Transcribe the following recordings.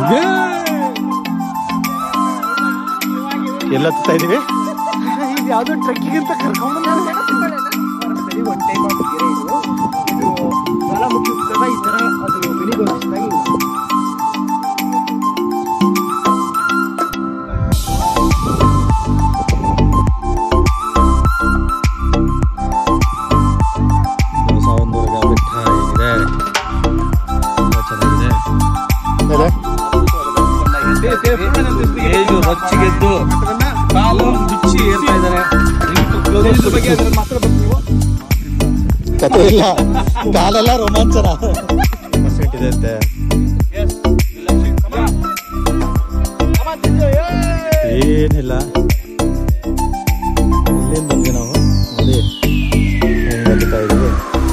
ಎಲ್ಲ ಹತ್ತಾ ಇದೀವಿ ಇದು ಯಾವ್ದೋ ಟ್ರೆಕ್ಕಿಂಗ್ ಅಂತ ಕರ್ಕೊಂಡು ಸರಿ ಒನ್ ಟೈಪ್ ಆಫ್ ಗೆರೆ ಇದು ಇದು ಜ್ವಾಲಾಮುಖಿ ಉತ್ಸವ ಈ ತರ ಅದು ಮಿನಿ ಗೋಷ್ಠಿಯಾಗಿ ಸಾವಂದುರ್ಗ ಬೆಟ್ಟ ಇದೆ ತುಂಬಾ ಚೆನ್ನಾಗಿದೆ ಏಜು ರೊಚ್ಚಿಗೆದ್ದು ಕಾಲು ಬಿಚ್ಚಿ ಏರ್ತಾ ಇದ್ದಾರೆ ಕತೆ ಇಲ್ಲ ಕಾಲೆಲ್ಲ ರೋಮಾಂಚನ ಪರ್ಸೆಂಟ್ ಇದೆ ಅಂತೆ ಏನಿಲ್ಲ ಇಲ್ಲೇನು ಬಂದ್ವಿ ನಾವು ನೋಡಿ ಹೆಂಗ್ ಹತ್ತುತ್ತಾ ಇದೀವಿ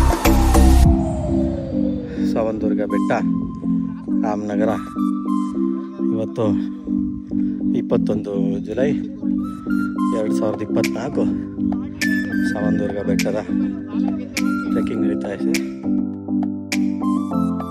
ಸಾವಂದುರ್ಗ ಬೆಟ್ಟ ರಾಮನಗರ ಇವತ್ತು ಇಪ್ಪತ್ತೊಂದು ಜುಲೈ ಎರಡು ಸಾವಿರದ ಇಪ್ಪತ್ತ್ನಾಲ್ಕು ಸಾವಂದುರ್ಗ ಬೆಟ್ಟದ ಟ್ರೆಕ್ಕಿಂಗ್ ನಡೀತಾ ಇದೆ